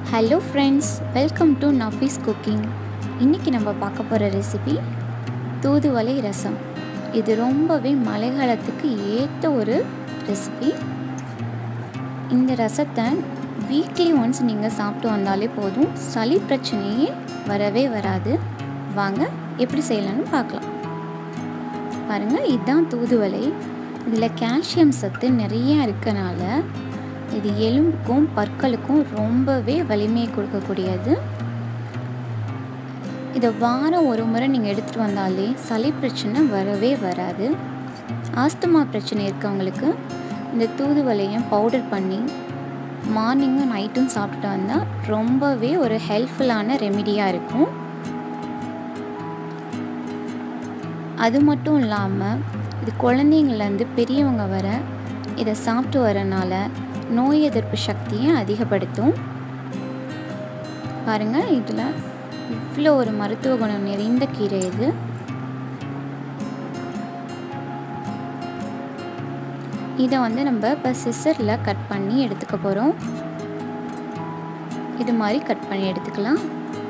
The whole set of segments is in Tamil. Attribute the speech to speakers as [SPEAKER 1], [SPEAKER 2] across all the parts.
[SPEAKER 1] hello friends welcome to Nafees cooking இன்றைக்கி நம்ம பார்க்க போகிற ரெசிபி தூதுவளை ரசம் இது ரொம்பவே மழைக்காலத்துக்கு ஏற்ற ஒரு ரெசிபி இந்த ரசத்தை வீக்லி ஒன்ஸ் நீங்கள் சாப்பிட்டு வந்தாலே போதும் சளி பிரச்சனையே வரவே வராது வாங்க எப்படி செய்யலான்னு பார்க்கலாம் பாருங்கள் இதுதான் தூதுவளை இதில் கால்சியம் சத்து நிறைய இருக்கனால இது எலும்புக்கும் பற்களுக்கும் ரொம்பவே வலிமையை கொடுக்கக்கூடியது இதை வாரம் ஒரு முறை நீங்கள் எடுத்துகிட்டு வந்தாலே சளி பிரச்சனை வரவே வராது ஆஸ்துமா பிரச்சனை இருக்கவங்களுக்கு இந்த தூதுவளையும் பவுடர் பண்ணி மார்னிங்கும் நைட்டும் சாப்பிட்டுட்டு வந்தால் ரொம்பவே ஒரு ஹெல்ப்ஃபுல்லான ரெமிடியாக இருக்கும் அது மட்டும் இல்லாமல் இது குழந்தைங்கள்லேருந்து பெரியவங்க வர இதை சாப்பிட்டு வரனால நோய் எதிர்ப்பு சக்தியை அதிகப்படுத்தும் பாருங்கள் இதில் இவ்வளோ ஒரு மருத்துவ குணம் நிறைந்த கீரை இது இதை வந்து நம்ம இப்போ சிசரில் கட் பண்ணி எடுத்துக்க போகிறோம் இது மாதிரி கட் பண்ணி எடுத்துக்கலாம்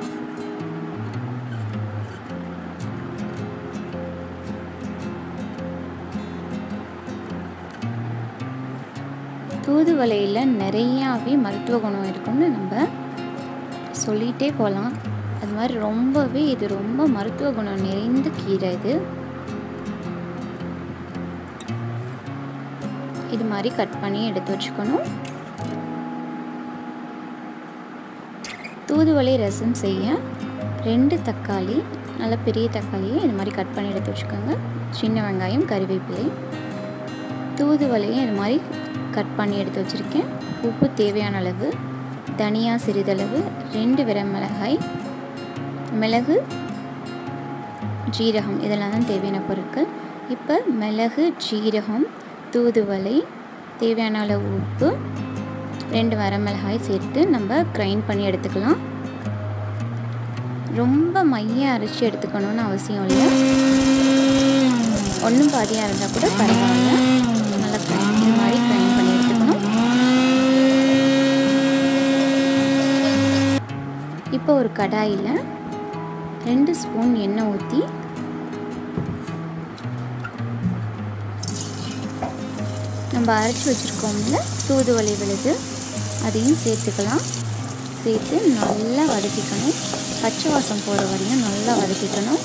[SPEAKER 1] தூதுவளையில் நிறையாவே மருத்துவ குணம் இருக்குன்னு நம்ம சொல்லிகிட்டே போகலாம் அது மாதிரி ரொம்பவே இது ரொம்ப மருத்துவ குணம் நிறைந்த கீரை இது இது மாதிரி கட் பண்ணி எடுத்து வச்சுக்கணும் தூதுவளை ரசம் செய்ய ரெண்டு தக்காளி நல்ல பெரிய தக்காளியை இது மாதிரி கட் பண்ணி எடுத்து வச்சுக்கோங்க சின்ன வெங்காயம் கறிவேப்பிலை தூதுவளையை இது மாதிரி கட் பண்ணி எடுத்து வச்சுருக்கேன் உப்பு தேவையான அளவு தனியா சிறிதளவு ரெண்டு மிளகாய் மிளகு ஜீரகம் இதெல்லாம் தான் தேவையான பொருட்கள் இப்போ மிளகு ஜீரகம் தூதுவளை தேவையான அளவு உப்பு ரெண்டு வரமிளகாய் சேர்த்து நம்ம கிரைண்ட் பண்ணி எடுத்துக்கலாம் ரொம்ப மைய அரைச்சி எடுத்துக்கணும்னு அவசியம் இல்லை ஒன்றும் பாதியாக இருந்தால் கூட பரவாயில்ல நல்லா கிரைண்ட் இது மாதிரி கிரைண்ட் பண்ணி எடுத்துக்கணும் இப்போ ஒரு கடாயில் ரெண்டு ஸ்பூன் எண்ணெய் ஊற்றி நம்ம அரைச்சி வச்சுருக்கோம்ல தூதுவளை விழுது அதையும் சேர்த்துக்கலாம் சேர்த்து நல்லா வதக்கிக்கணும் பச்சை வாசம் போகிற வரையும் நல்லா வதக்கிக்கணும்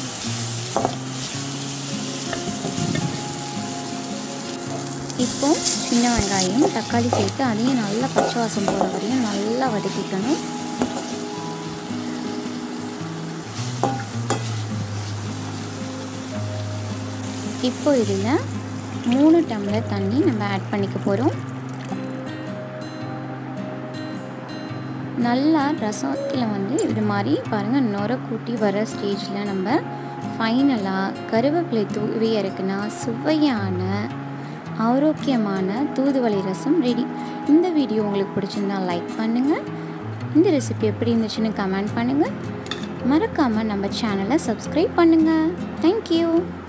[SPEAKER 1] இப்போ சின்ன வெங்காயம் தக்காளி சேர்த்து அதையும் நல்லா பச்சை வாசம் போகிற வரையும் நல்லா வதக்கிக்கணும் இப்போ இதில் மூணு டம்ளர் தண்ணி நம்ம ஆட் பண்ணிக்க போகிறோம் நல்லா ரசத்தில் வந்து இது மாதிரி பாருங்கள் நுர கூட்டி வர ஸ்டேஜில் நம்ம ஃபைனலாக கருவேப்பிலை தூவி இறக்குனா சுவையான ஆரோக்கியமான தூதுவளை ரசம் ரெடி இந்த வீடியோ உங்களுக்கு பிடிச்சிருந்தா லைக் பண்ணுங்கள் இந்த ரெசிபி எப்படி இருந்துச்சுன்னு கமெண்ட் பண்ணுங்கள் மறக்காமல் நம்ம சேனலை சப்ஸ்கிரைப் பண்ணுங்கள் தேங்க்யூ